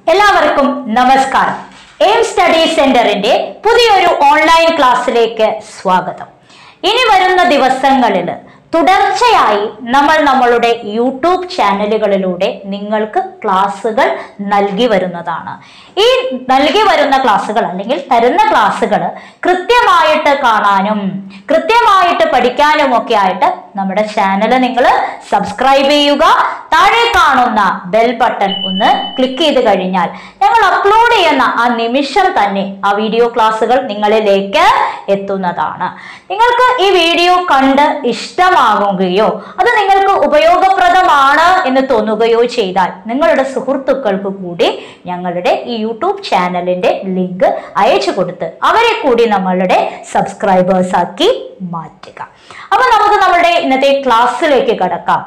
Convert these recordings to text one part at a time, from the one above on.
എല്ലാവർക്കും നമസ്കാരം aim study സെന്ററിന്റെ പുതിയൊരു ഓൺലൈൻ ക്ലാസ്സിലേക്ക് സ്വാഗതം ഇനി വരുന്ന ദിവസങ്ങളിൽ തുടർച്ചയായി നമ്മൾ നമ്മളുടെ യൂട്യൂബ് ചാനലുകളിലൂടെ നിങ്ങൾക്ക് ക്ലാസ്സുകൾ നൽകി വരുന്നതാണ് ഈ നൽകി വരുന്ന ക്ലാസ്സുകൾ അല്ലെങ്കിൽ തരുന്ന ക്ലാസ്സുകൾ കൃത്യമായിട്ട് കാണാനും കൃത്യമായിട്ട് പഠിക്കാനും ഒക്കെ ആയിട്ട് നമ്മുടെ ചാനൽ നിങ്ങൾ സബ്സ്ക്രൈബ് ചെയ്യുക താഴെ കാണുന്ന ബെൽ ബട്ടൺ ഒന്ന് ക്ലിക്ക് ചെയ്ത് കഴിഞ്ഞാൽ ഞങ്ങൾ അപ്ലോഡ് ചെയ്യുന്ന ആ നിമിഷം തന്നെ ആ വീഡിയോ ക്ലാസ്സുകൾ നിങ്ങളിലേക്ക് എത്തുന്നതാണ് നിങ്ങൾക്ക് ഈ വീഡിയോ കണ്ട് ഇഷ്ടമാകുകയോ അത് നിങ്ങൾക്ക് ഉപയോഗപ്രദമാണ് എന്ന് തോന്നുകയോ ചെയ്താൽ നിങ്ങളുടെ സുഹൃത്തുക്കൾക്ക് കൂടി ഞങ്ങളുടെ ഈ യൂട്യൂബ് ചാനലിന്റെ ലിങ്ക് അയച്ചു കൊടുത്ത് അവരെ കൂടി നമ്മളുടെ സബ്സ്ക്രൈബേഴ്സ് ആക്കി മാറ്റുക അപ്പൊ നമുക്ക് നമ്മുടെ ഇന്നത്തെ ക്ലാസ്സിലേക്ക് കടക്കാം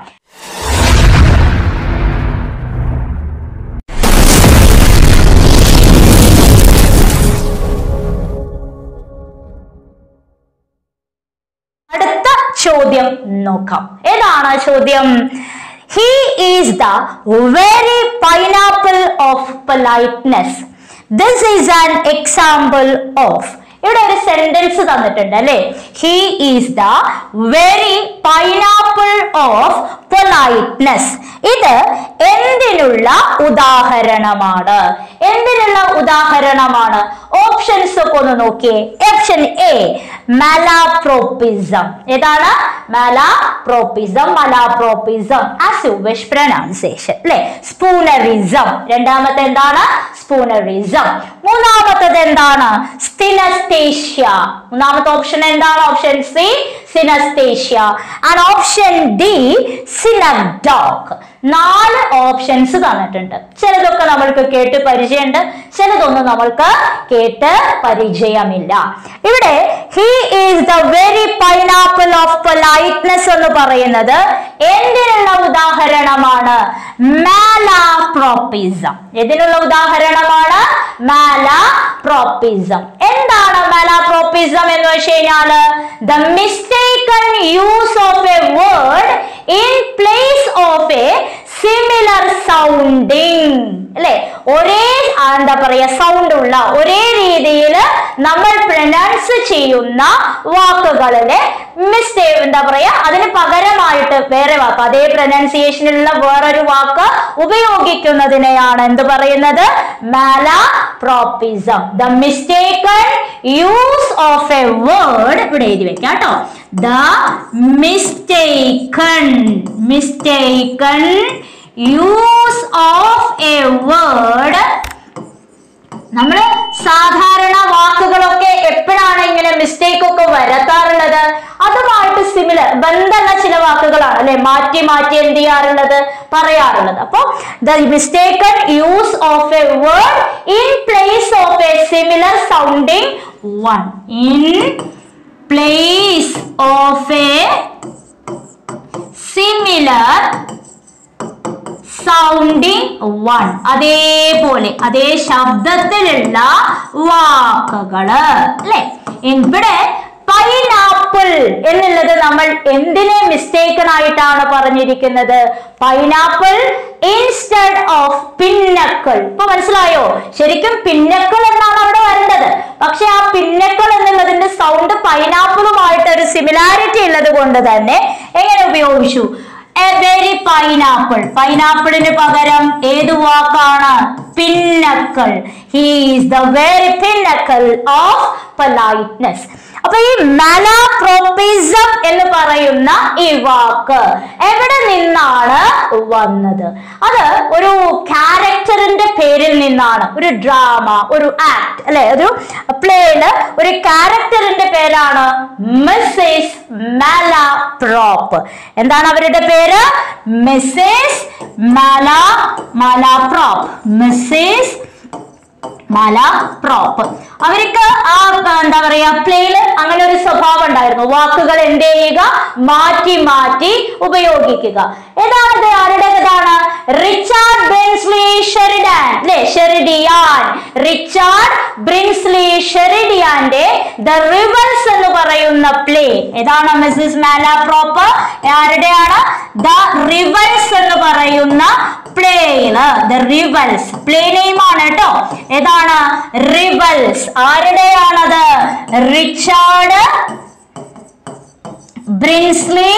അടുത്ത ചോദ്യം നോക്കാം ഏതാണ് ചോദ്യം he is the very pineapple of politeness this is an example of ഇവിടെ ഒരു സെന്റൻസ് തന്നിട്ടുണ്ട് അല്ലെ he is the very pineapple of politeness ഇത് എന്തിനുള്ള ഉദാഹരണമാണ് എന്തിനുള്ള ഉദാഹരണമാണ് ഓപ്ഷൻസ് ഒക്കെ ഒന്ന് നോക്കിയേ ഓപ്ഷൻ എ മലാപ്രോപ്പിസം ഏതാണ് malapropism malapropism as you wish pronunciation അല്ലെ സ്പൂണറിസം രണ്ടാമത്തെ എന്താണ് സ്പൂണറിസം മൂന്നാമത്തത് എന്താണ് സ്തിനസ്തേഷ്യ മൂന്നാമത്തെ ഓപ്ഷൻ എന്താണ് option C synesthesia and option D synecdoche നാല് ഓപ്ഷൻസ് തന്നിട്ടുണ്ട് ചിലതൊക്കെ നമ്മൾക്ക് കേട്ട് പരിചയമുണ്ട് ചിലതൊന്നും നമ്മൾക്ക് കേട്ട് പരിചയമില്ല ഇവിടെ he is the very pineapple of politeness എന്ന് പറയുന്നത് എന്തിനുള്ള ഉദാഹരണമാണ് മാലാപ്രോപ്പിസം ഇതിനുള്ള ഉദാഹരണമാണ് മാലാപ്രോപ്പിസം എന്താണ് മാലാപ്രോപ്പിസം എന്ന് വെച്ച് കഴിഞ്ഞാല് the mistaken use of a word in place of a similar sounding അല്ലെ ഒരേ ആ, എന്താ പറയാ സൗണ്ട് ഉള്ള ഒരേ രീതിയിൽ നമ്മൾ പ്രൊനൗൺസ് ചെയ്യുന്ന വാക്കുകളിലെ മിസ്റ്റേക്ക് എന്താ പറയാ അതിന് പകരമായിട്ട് വേറെ വാക്ക് അതേ പ്രൊനൗൺസിയേഷനിലുള്ള വേറൊരു വാക്ക് ഉപയോഗിക്കുന്നതിനെയാണ് എന്ത് പറയുന്നത് malapropism the mistaken use of a word ഇവിടെ എഴുതി വെക്കാം കേട്ടോ the mistaken mistaken use of a word നമ്മൾ സാധാരണ വാക്കുകളൊക്കെ എപ്പോഴാണ് ഇങ്ങനെ മിസ്റ്റേക്ക് ഒക്കെ വരുത്താറുള്ളത് അതുമായിട്ട് സിമിലർ ബന്ധമുള്ള ചില വാക്കുകളാണ് അല്ലെ മാറ്റി മാറ്റി എന്ത് ചെയ്യാറുള്ളത് പറയാറുള്ളത് അപ്പൊ the mistaken use of a word in place of a similar sounding one in place of a similar sounding one അതേപോലെ അതേ ശബ്ദത്തിലുള്ള വാക്കുകള് അല്ലെ ഇവിടെ പൈനാപ്പിൾ എന്നുള്ളത് നമ്മൾ എന്തിനെ മിസ്റ്റേക്കൺ ആയിട്ടാണ് പറഞ്ഞിരിക്കുന്നത് പൈനാപ്പിൾ ഇൻസ്റ്റഡ് ഓഫ് പിന്നക്കൾ ഇപ്പൊ മനസ്സിലായോ ശരിക്കും പിന്നക്കൾ എന്നാണ് അവിടെ വരേണ്ടത് പക്ഷെ ആ പിന്നക്കൾ എന്നുള്ളതിന്റെ സൗണ്ട് പൈനാപ്പിളുമായിട്ട് ഒരു സിമിലാരിറ്റി ഉള്ളത് കൊണ്ട് തന്നെ എങ്ങനെ ഉപയോഗിച്ചു എ വെരി പൈനാപ്പിൾ പൈനാപ്പിളിന് പകരം ഏത് വാക്കാണ് pinnacle he's the very pinnacle of politeness അപ്പൊ ഈ മലാപ്രോപ്പിസം എന്ന് പറയുന്ന ഈ വാക്ക് എവിടെ നിന്നാണ് വന്നത് അത് ഒരു ക്യാരക്ടറിന്റെ പേരിൽ നിന്നാണ് ഒരു ഡ്രാമ ഒരു ആക്ട് അല്ലെ ഒരു പ്ലേയില് ഒരു ക്യാരക്ടറിന്റെ പേരാണ് മിസ്സേസ് മാലാപ്രോപ്പ് എന്താണ് അവരുടെ പേര് മിസ്സേസ് മാല മാലാപ്രോപ്പ് മിസ്സേസ് മല പ്രോപ്പ് അവർക്ക് ആ എന്താ പറയാ പ്ലേയില് അങ്ങനെ ഒരു സ്വഭാവം ഉണ്ടായിരുന്നു വാക്കുകൾ എന്ത് ചെയ്യുക മാറ്റി മാറ്റി ഉപയോഗിക്കുക ഏതാണത് ആരുടേതാണ് റിച്ചാർഡ് ബ്രിൻസ്ലി ഷെറിഡാൻ അല്ലെ ഷെറിഡിയാൻ റിച്ചാർഡ് ബ്രിൻസ്ലി ഷെറിഡിയാന്റെ ദ റിവൽസ് എന്ന് പറയുന്ന പ്ലേ ഏതാണ് മിസ്സിസ് മാല പ്രോപ്പ് ആരുടെയാണ് ദ റിവൽസ് എന്ന് പറയുന്ന പ്ലേന് ദ റിവൽസ് പ്ലേ നെയിം ആണ് കേട്ടോ ഏതാണ് റിവൽസ് ആരുടെയാണത് Richard Brinsley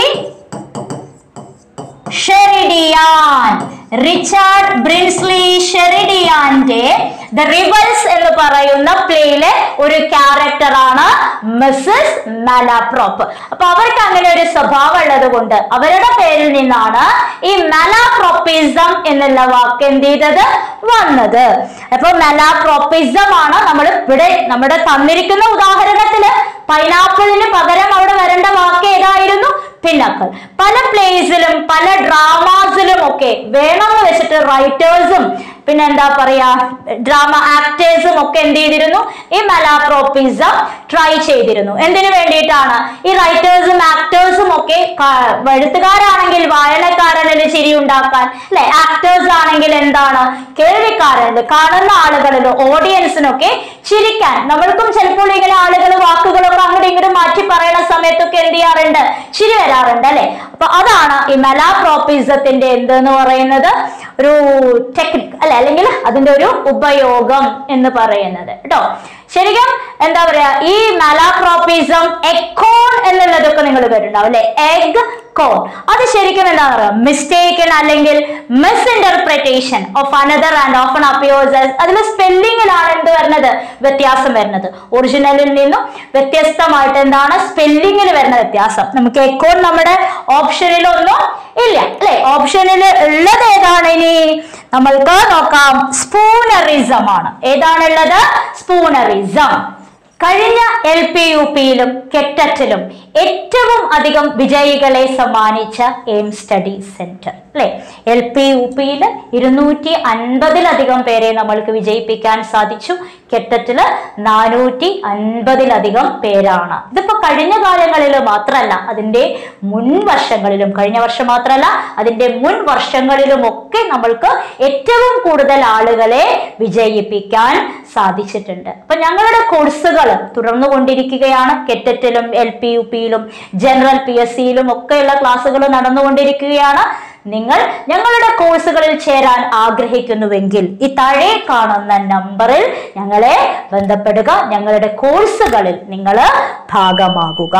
Sheridan Richard Brinsley ഷെറിഡിയാന്റെ ദ റിവൽസ് എന്ന് പറയുന്ന പ്ലേയിലെ ഒരു ക്യാരക്ടറാണ് മിസ്സസ് മെലാപ്രോപ്പ് അപ്പൊ അവർക്ക് അങ്ങനെ ഒരു സ്വഭാവം ഉള്ളത് കൊണ്ട് അവരുടെ പേരിൽ നിന്നാണ് ഈ മെലാപ്രോപ്പിസം എന്നുള്ള വാക്ക് എന്ത് ചെയ്തത് വന്നത് അപ്പൊ മെലാപ്രോപ്പിസം ആണ് നമ്മൾ ഇവിടെ നമ്മുടെ തന്നിരിക്കുന്ന ഉദാഹരണത്തില് പൈനാപ്പിളിന് പകരം അവിടെ വരേണ്ട വാക്ക് ഏതായിരുന്നു പിന്നക്കൾ പല പ്ലേസിലും പല ഡ്രാമാസിലും ഒക്കെ വേണമെന്ന് വെച്ചിട്ട് റൈറ്റേഴ്സും പിന്നെ എന്താ പറയാ ഡ്രാമ ആക്ടേഴ്സും ഒക്കെ എന്ത് ചെയ്തിരുന്നു ഈ മലാപ്രോപ്പിസം ട്രൈ ചെയ്തിരുന്നു എന്തിനു വേണ്ടിയിട്ടാണ് ഈ റൈറ്റേഴ്സും ആക്ടേഴ്സും ഒക്കെ ക- എഴുത്തുകാരാണെങ്കിൽ വായനക്കാരനിൽ ചിരി ഉണ്ടാക്കാൻ അല്ലെ ആക്ടേഴ്സ് ആണെങ്കിൽ എന്താണ് കേൾവിക്കാരനിൽ കാണുന്ന ആളുകളിൽ ഓഡിയൻസിനൊക്കെ ചിരിക്കാൻ നമ്മൾക്കും ചിലപ്പോൾ ഇങ്ങനെ ആളുകൾ വാക്കുകളൊക്കെ അങ്ങോട്ടും ഇങ്ങോട്ടും മാറ്റി പറയുന്ന സമയത്തൊക്കെ എന്ത് ചെയ്യാറുണ്ട് ചിരി വരാറുണ്ട് അല്ലെ അപ്പൊ അതാണ് ഈ മെലാപ്രോപ്പിസത്തിന്റെ എന്തെന്ന് പറയുന്നത് ഒരു ടെക്നിക് അല്ലെ അല്ലെങ്കിൽ അതിന്റെ ഒരു ഉപയോഗം എന്ന് പറയുന്നത് കേട്ടോ ശരിക്കും എന്താ പറയാ ഈ മലാപ്രോപ്പിസം എക്കോൺ എന്നുള്ളതൊക്കെ നിങ്ങൾ കേട്ടിട്ടുണ്ടാവും അല്ലെ എഗ് കോൺ അത് ശരിക്കും എന്താ പറയാ മിസ്റ്റേക്കൺ അല്ലെങ്കിൽ misinterpretation of another and often appears അതിൽ സ്പെല്ലിങ്ങിലാണ് എന്ത് വരുന്നത് വ്യത്യാസം വരുന്നത് ഒറിജിനലിൽ നിന്നും വ്യത്യസ്തമായിട്ട് എന്താണ് സ്പെല്ലിങ്ങിൽ വരുന്ന വ്യത്യാസം നമുക്ക് എക്കോൺ നമ്മുടെ ഓപ്ഷനിലൊന്നും ഇല്ല അല്ലെ ഓപ്ഷനിൽ ഉള്ളത് ഏതാണ് ഇനി നമ്മൾക്ക് നോക്കാം സ്പൂണറിസം ആണ് ഏതാണുള്ളത് സ്പൂണറിസം കഴിഞ്ഞ എൽ പി യു പിയിലും കെറ്ററ്റിലും ഏറ്റവും അധികം വിജയികളെ സമ്മാനിച്ച എയിം സ്റ്റഡി സെന്റർ അല്ലെ എൽ പി യു പിയിൽ ഇരുന്നൂറ്റി അൻപതിലധികം പേരെ നമ്മൾക്ക് വിജയിപ്പിക്കാൻ സാധിച്ചു കെറ്ററ്റില് നാനൂറ്റി അൻപതിലധികം പേരാണ് ഇതിപ്പോ കഴിഞ്ഞ കാലങ്ങളിൽ മാത്രമല്ല അതിന്റെ മുൻ വർഷങ്ങളിലും കഴിഞ്ഞ വർഷം മാത്രമല്ല അതിന്റെ മുൻ വർഷങ്ങളിലും ഒക്കെ നമ്മൾക്ക് ഏറ്റവും കൂടുതൽ ആളുകളെ വിജയിപ്പിക്കാൻ സാധിച്ചിട്ടുണ്ട് അപ്പൊ ഞങ്ങളുടെ കോഴ്സുകൾ തുടർന്നു കൊണ്ടിരിക്കുകയാണ് കെറ്ററ്റിലും എൽ പി യു പിയിലും ജനറൽ പി എസ് സിയിലും ഒക്കെയുള്ള ക്ലാസ്സുകൾ നടന്നുകൊണ്ടിരിക്കുകയാണ് നിങ്ങൾ ഞങ്ങളുടെ കോഴ്സുകളിൽ ചേരാൻ ആഗ്രഹിക്കുന്നുവെങ്കിൽ ഈ താഴെ കാണുന്ന നമ്പറിൽ ഞങ്ങളെ ബന്ധപ്പെടുക ഞങ്ങളുടെ കോഴ്സുകളിൽ നിങ്ങൾ ഭാഗമാകുക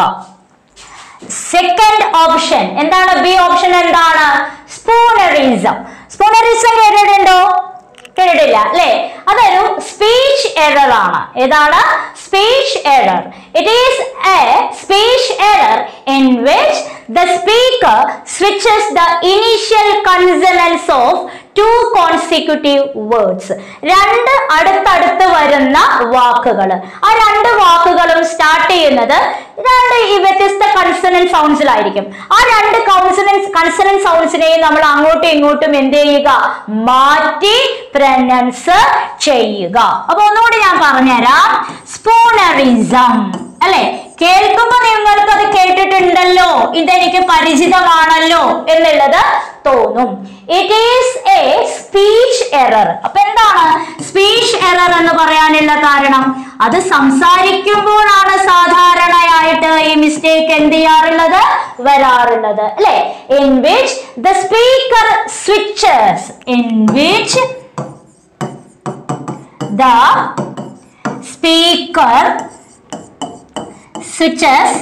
സെക്കൻഡ് ഓപ്ഷൻ എന്താണ് ബി ഓപ്ഷൻ എന്താണ് സ്പൂണറിസം സ്പൂണറിസം കേട്ടിട്ടുണ്ടോ കേട്ടിട്ടില്ല അല്ലെ അതൊരു സ്പീച്ച് എറർ ആണ് ഏതാണ് speech error it is a speech error in which the speaker switches the initial consonants of two consecutive words രണ്ട് അടുത്തടുത്ത് വരുന്ന വാക്കുകൾ ആ രണ്ട് വാക്കുകളും സ്റ്റാർട്ട് ചെയ്യുന്നത് രണ്ട് ഈ വ്യത്യസ്ത കൺസണൻ സൗണ്ട്സിലായിരിക്കും ആ രണ്ട് കൗൺസണൻസ് കൺസണൻ സൗണ്ട്സിനെയും നമ്മൾ അങ്ങോട്ടും ഇങ്ങോട്ടും എന്ത് ചെയ്യുക മാറ്റി പ്രനൻസ് ചെയ്യുക അപ്പൊ ഒന്നുകൂടി ഞാൻ പറഞ്ഞുതരാം സ്പൂണറിസം അല്ലെ കേൾക്കുമ്പോ നിങ്ങൾക്ക് അത് കേട്ടിട്ടുണ്ടല്ലോ ഇതെനിക്ക് പരിചിതമാണല്ലോ എന്നുള്ളത് തോന്നും it is a speech error അപ്പൊ എന്താണ് സ്പീച്ച് എറർ എന്ന് പറയാനുള്ള കാരണം അത് സംസാരിക്കുമ്പോഴാണ് സാധാരണയായിട്ട് ഈ മിസ്റ്റേക്ക് എന്ത് ചെയ്യാറുള്ളത് വരാറുള്ളത് അല്ലെ in which the speaker switches in which the speaker switches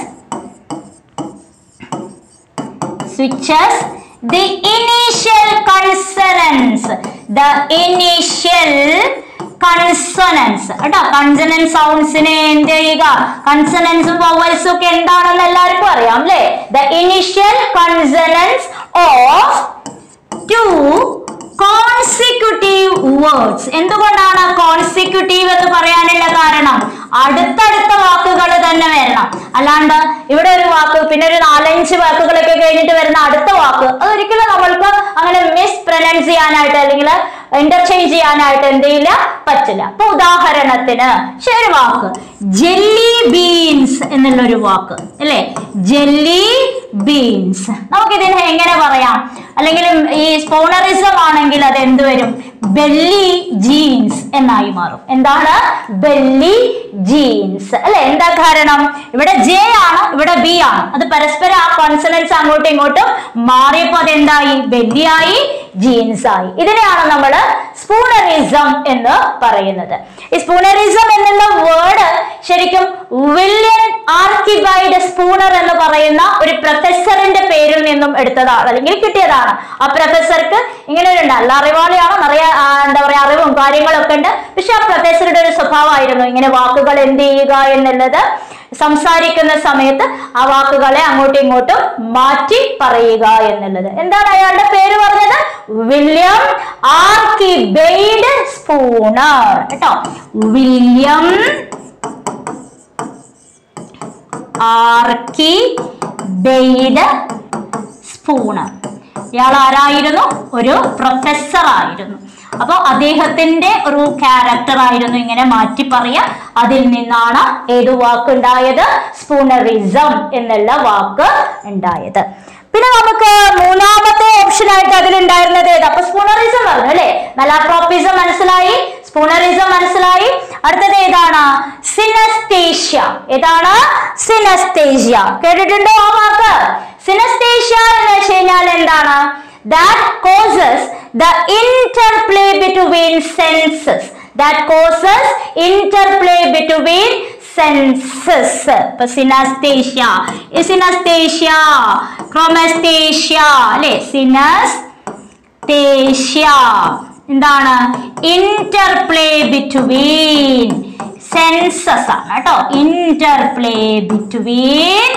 switches the initial consonants the initial consonants കേട്ടോ കൺസണൻ സൗണ്ട്സിനെ എന്ത് ചെയ്യുക കൺസണൻസും വവൽസും ഒക്കെ എന്താണെന്ന് എല്ലാവർക്കും അറിയാം അല്ലേ the initial consonants of two consecutive words എന്തുകൊണ്ടാണ് കോൺസിക്യൂട്ടീവ് എന്ന് പറയാനുള്ള കാരണം അടുത്തടുത്ത വാക്കുകൾ തന്നെ വരണം അല്ലാണ്ട് ഇവിടെ ഒരു വാക്ക് പിന്നെ ഒരു നാലഞ്ച് വാക്കുകളൊക്കെ കഴിഞ്ഞിട്ട് വരുന്ന അടുത്ത വാക്ക് അതൊരിക്കലും നമ്മൾക്ക് അങ്ങനെ മിസ് പ്രൊനൗൺസ് ചെയ്യാനായിട്ട് അല്ലെങ്കിൽ ഇന്റർചേഞ്ച് ചെയ്യാനായിട്ട് എന്ത് ചെയ്യില്ല പറ്റില്ല അപ്പൊ ഉദാഹരണത്തിന് ശരി വാക്ക് ജെല്ലി ബീൻസ് എന്നുള്ള ഒരു വാക്ക് അല്ലേ ജെല്ലി ബീൻസ് നമുക്കിതിനെ എങ്ങനെ പറയാം അല്ലെങ്കിൽ ഈ സ്പോണറിസം ആണെങ്കിൽ അത് എന്ത് വരും ബെല്ലി ജീൻസ് എന്നായി മാറും എന്താണ് ബെല്ലി ജീൻസ് അല്ലെ എന്താ കാരണം ഇവിടെ ജെ ആണ് ഇവിടെ ബി ആണ് അത് പരസ്പരം ആ കോൺസണൻസ് അങ്ങോട്ടും ഇങ്ങോട്ടും മാറിയപ്പോ അതെന്തായി ബെല്ലിയായി ജീൻസ് ആയി ഇതിനെയാണ് നമ്മൾ സ്പൂണറിസം എന്ന് പറയുന്നത് ഈ സ്പൂണറിസം എന്നുള്ള വേർഡ് ശരിക്കും വില്യൻ ആർക്കിബൈഡ് സ്പൂണർ എന്ന് പറയുന്ന ഒരു പ്രൊഫസറിന്റെ പേരിൽ നിന്നും എടുത്തതാണ് അല്ലെങ്കിൽ കിട്ടിയതാണ് ആ പ്രൊഫസർക്ക് ഇങ്ങനെ ഒരു നല്ല അറിവാളിയാണ് നിറയെ ആ, എന്താ പറയാ അറിവും കാര്യങ്ങളൊക്കെ ഉണ്ട് പക്ഷെ ആ പ്രൊഫസറുടെ ഒരു സ്വഭാവമായിരുന്നു ഇങ്ങനെ വാക്കുകൾ എന്ത് ചെയ്യുക എന്നുള്ളത് സംസാരിക്കുന്ന സമയത്ത് ആ വാക്കുകളെ അങ്ങോട്ടും ഇങ്ങോട്ടും മാറ്റി പറയുക എന്നുള്ളത് എന്താണ് അയാളുടെ പേര് പറഞ്ഞത് വില്യം ആർക്കിബെയ്ഡ് സ്പൂണർ കേട്ടോ വില്യം ആർക്കി ബെയ്ഡ് സ്പൂണർ ഇയാൾ ആരായിരുന്നു ഒരു പ്രൊഫസർ ആയിരുന്നു അപ്പൊ അദ്ദേഹത്തിന്റെ ഒരു ക്യാരക്ടർ ആയിരുന്നു ഇങ്ങനെ മാറ്റി പറയാ അതിൽ നിന്നാണ് ഏത് വാക്ക് ഉണ്ടായത് സ്പൂണറിസം എന്നുള്ള വാക്ക് ഉണ്ടായത് പിന്നെ നമുക്ക് മൂന്നാമത്തെ ഓപ്ഷൻ ആയിട്ട് അതിലുണ്ടായിരുന്നത് ഏത് അപ്പൊ സ്പൂണറിസം പറഞ്ഞു അല്ലെ മെലാട്രോപ്പിസം മനസ്സിലായി സ്പൂണറിസം മനസ്സിലായി അടുത്തത് ഏതാണ് സിനസ്തേഷ്യ ഏതാണ് സിനസ്തേഷ്യ കേട്ടിട്ടുണ്ടോ ആ വാക്ക് സിനസ്തേഷ്യ എന്ന് വെച്ച് കഴിഞ്ഞാൽ എന്താണ് that causes the interplay between senses that causes interplay between senses ഇപ്പൊ സിനസ്തേഷ്യ ഈ സിനസ്തേഷ്യ ക്രോമസ്തേഷ്യ അല്ലെ സിനസ് തേഷ്യ എന്താണ് ഇന്റർപ്ലേ ബിറ്റ്വീൻ സെൻസസ് ആണ് കേട്ടോ interplay between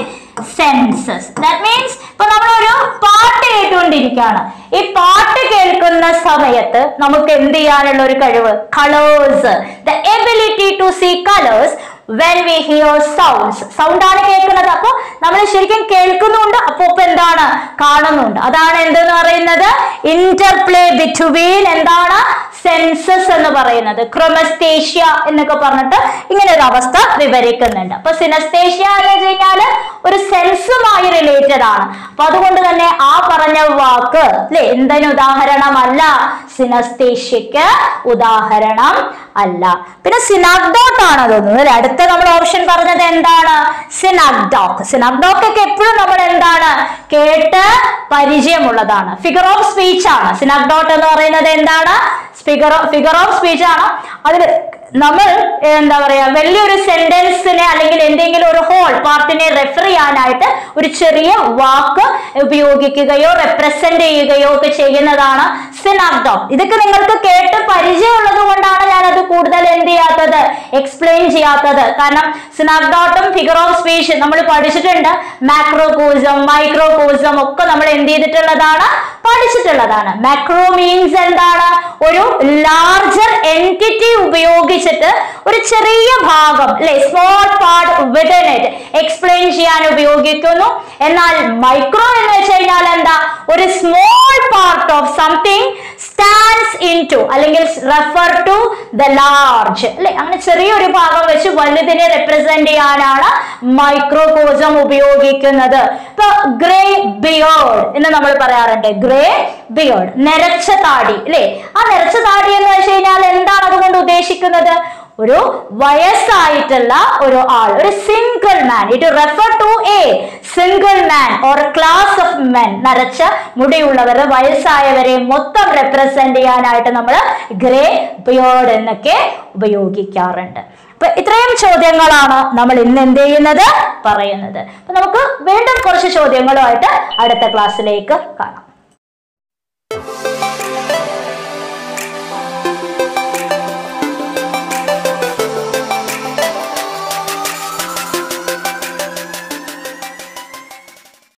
senses that means ഇപ്പൊ നമ്മളൊരു പാട്ട് കേട്ടുകൊണ്ടിരിക്കുകയാണ് ഈ പാട്ട് കേൾക്കുന്ന സമയത്ത് നമുക്ക് എന്ത് ചെയ്യാനുള്ള ഒരു കഴിവ് colours the ability to see colours when we hear sounds sound ആണ് കേൾക്കുന്നത് അപ്പൊ നമ്മൾ ശരിക്കും കേൾക്കുന്നുണ്ട് അപ്പൊ ഇപ്പൊ എന്താണ് കാണുന്നുണ്ട് അതാണ് എന്തെന്ന് പറയുന്നത് ഇന്റർപ്ലേ ബിറ്റ്വീൻ എന്താണ് സെൻസസ് എന്ന് പറയുന്നത് ക്രൊമസ്തേഷ്യ എന്നൊക്കെ പറഞ്ഞിട്ട് ഇങ്ങനെ ഒരു അവസ്ഥ വിവരിക്കുന്നുണ്ട് അപ്പൊ സിനസ്തേഷ്യ എന്ന് വെച്ച് കഴിഞ്ഞാല് ഒരു സെൻസുമായി റിലേറ്റഡ് ആണ് അപ്പൊ അതുകൊണ്ട് തന്നെ ആ പറഞ്ഞ വാക്ക് അല്ലെ എന്തിന് ഉദാഹരണമല്ല സിനസ്തേഷ്യക്ക് ഉദാഹരണം അല്ല പിന്നെ സിനാഗ്ഡോട്ട് ആണ് തോന്നുന്നത് അല്ലെ അടുത്ത നമ്മൾ ഓപ്ഷൻ പറഞ്ഞത് എന്താണ് സിനാഗ്ഡോക്ക് സിനാഗ്ഡോക്ക് ഒക്കെ എപ്പോഴും നമ്മൾ എന്താണ് കേട്ട് പരിചയമുള്ളതാണ് ഫിഗർ ഓഫ് സ്പീച്ച് ആണ് സിനാഗ്ഡോട്ട് എന്ന് പറയുന്നത് എന്താണ് ഫിഗർ ഫിഗർ ഓഫ് സ്പീച്ച് ആണ് അതിൽ നമ്മൾ എന്താ പറയാ വലിയൊരു സെന്റൻസിനെ അല്ലെങ്കിൽ എന്തെങ്കിലും ഒരു ഹോൾ പാർട്ടിനെ റെഫർ ചെയ്യാനായിട്ട് ഒരു ചെറിയ വാക്ക് ഉപയോഗിക്കുകയോ റെപ്രസെന്റ് ചെയ്യുകയോ ഒക്കെ ചെയ്യുന്നതാണ് സിനാഗ്ഡോം ഇതൊക്കെ നിങ്ങൾക്ക് കേട്ട് പരിചയമുള്ളത് കൊണ്ടാണ് ഞാൻ അത് കൂടുതൽ എന്ത് ചെയ്യാത്തത് എക്സ്പ്ലെയിൻ ചെയ്യാത്തത് കാരണം സിനാഗ്ഡോട്ടും ഫിഗർ ഓഫ് സ്പീച്ച് നമ്മൾ പഠിച്ചിട്ടുണ്ട് മാക്രോകോസം മൈക്രോകോസം ഒക്കെ നമ്മൾ എന്ത് ചെയ്തിട്ടുള്ളതാണ് പഠിച്ചിട്ടുള്ളതാണ് മാക്രോ മീൻസ് എന്താണ് ഒരു ലാർജർ എൻറ്റിറ്റി ഉപയോഗിച്ചിട്ട് ഒരു ചെറിയ ഭാഗം അല്ലെ small part within it explain ചെയ്യാൻ ഉപയോഗിക്കുന്നു എന്നാൽ മൈക്രോ എന്ന് വെച്ച് കഴിഞ്ഞാൽ എന്താ ഒരു small part of something stands in to അല്ലെങ്കിൽ റെഫർ ടു ദ ലാർജ് അല്ലെ അങ്ങനെ ചെറിയൊരു ഭാഗം വെച്ച് വലുതിനെ റെപ്രസെന്റ് ചെയ്യാനാണ് മൈക്രോകോസം ഉപയോഗിക്കുന്നത് ഇപ്പൊ ഗ്രേ ബിയോഡ് എന്ന് നമ്മൾ പറയാറുണ്ട് ഗ്രേ ബിയോഡ് നരച്ച താടി അല്ലെ ആ നരച്ച താടി എന്ന് വെച്ച് കഴിഞ്ഞാൽ എന്താണ് അതുകൊണ്ട് ഉദ്ദേശിക്കുന്നത് ഒരു വയസ്സായിട്ടുള്ള ഒരു ആൾ ഒരു single man it refer to a single man or class of men നരച്ച മുടിയുള്ളവരെ വയസ്സായവരെ മൊത്തം റെപ്രസെന്റ് ചെയ്യാനായിട്ട് നമ്മൾ ഗ്രേ ബിയോഡ് എന്നൊക്കെ ഉപയോഗിക്കാറുണ്ട് അപ്പൊ ഇത്രയും ചോദ്യങ്ങളാണ് നമ്മൾ ഇന്ന് എന്ത് ചെയ്യുന്നത് പറയുന്നത് അപ്പൊ നമുക്ക് വീണ്ടും കുറച്ച് ചോദ്യങ്ങളുമായിട്ട് അടുത്ത ക്ലാസ്സിലേക്ക് കാണാം